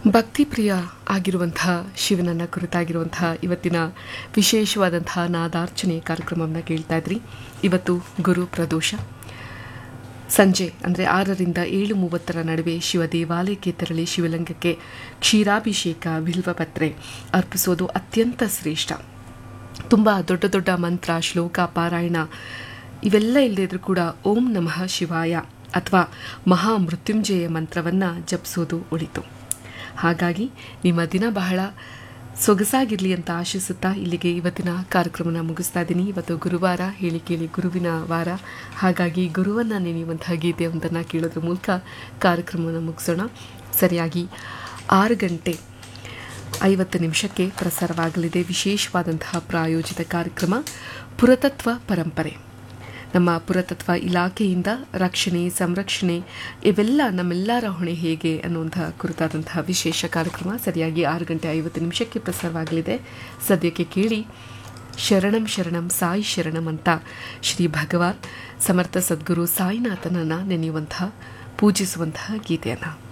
ಭಕ್ತಿಪ್ರಿಯ ಆಗಿರುವಂತಹ ಶಿವನನ್ನ ಕುರಿತಾಗಿರುವಂತಹ ಇವತ್ತಿನ ವಿಶೇಷವಾದಂತಹ ನಾದಾರ್ಚನೆ ಕಾರ್ಯಕ್ರಮವನ್ನು ಕೇಳ್ತಾ ಇದ್ರಿ ಇವತ್ತು ಗುರು ಪ್ರದೋಷ ಸಂಜೆ ಅಂದರೆ ಆರರಿಂದ ಏಳು ಮೂವತ್ತರ ನಡುವೆ ಶಿವ ದೇವಾಲಯಕ್ಕೆ ತೆರಳಿ ಶಿವಲಿಂಗಕ್ಕೆ ಕ್ಷೀರಾಭಿಷೇಕ ಬಿಲ್ವಪತ್ರೆ ಅರ್ಪಿಸೋದು ಅತ್ಯಂತ ಶ್ರೇಷ್ಠ ತುಂಬ ದೊಡ್ಡ ದೊಡ್ಡ ಮಂತ್ರ ಶ್ಲೋಕ ಪಾರಾಯಣ ಇವೆಲ್ಲ ಇಲ್ಲದಿದ್ರೂ ಕೂಡ ಓಂ ನಮಃ ಶಿವಾಯ ಅಥವಾ ಮಹಾ ಮೃತ್ಯುಂಜಯ ಮಂತ್ರವನ್ನು ಜಪಿಸೋದು ಉಳಿತು ಹಾಗಾಗಿ ನಿಮ್ಮ ದಿನ ಬಹಳ ಸೊಗಸಾಗಿರಲಿ ಅಂತ ಆಶಿಸುತ್ತಾ ಇಲ್ಲಿಗೆ ಇವತ್ತಿನ ಕಾರ್ಯಕ್ರಮನ ಮುಗಿಸ್ತಾ ಇದ್ದೀನಿ ಇವತ್ತು ಗುರುವಾರ ಹೇಳಿ ಕೇಳಿ ಗುರುವಿನ ವಾರ ಹಾಗಾಗಿ ಗುರುವನ್ನು ನೆನೆಯುವಂತಹ ಗೀತೆಯೊಂದನ್ನು ಕೇಳೋದ್ರ ಮೂಲಕ ಕಾರ್ಯಕ್ರಮವನ್ನು ಮುಗಿಸೋಣ ಸರಿಯಾಗಿ ಆರು ಗಂಟೆ ಐವತ್ತು ನಿಮಿಷಕ್ಕೆ ಪ್ರಸಾರವಾಗಲಿದೆ ವಿಶೇಷವಾದಂತಹ ಪ್ರಾಯೋಜಿತ ಕಾರ್ಯಕ್ರಮ ಪುರತತ್ವ ಪರಂಪರೆ ನಮ್ಮ ಪುರತತ್ವ ಇಲಾಖೆಯಿಂದ ರಕ್ಷಣೆ ಸಂರಕ್ಷಣೆ ಇವೆಲ್ಲ ನಮ್ಮೆಲ್ಲರ ಹೊಣೆ ಹೇಗೆ ಅನ್ನುವಂತಹ ಕುರಿತಾದಂತಹ ವಿಶೇಷ ಕಾರ್ಯಕ್ರಮ ಸರಿಯಾಗಿ ಆರು ಗಂಟೆ ಐವತ್ತು ನಿಮಿಷಕ್ಕೆ ಪ್ರಸಾರವಾಗಲಿದೆ ಸದ್ಯಕ್ಕೆ ಕೇಳಿ ಶರಣಂ ಶರಣಂ ಸಾಯಿ ಶರಣಂ ಅಂತ ಶ್ರೀ ಭಗವಾನ್ ಸಮರ್ಥ ಸದ್ಗುರು ಸಾಯಿನಾಥನನ್ನು ನೆನೆಯುವಂತಹ ಪೂಜಿಸುವಂತಹ ಗೀತೆಯನ್ನು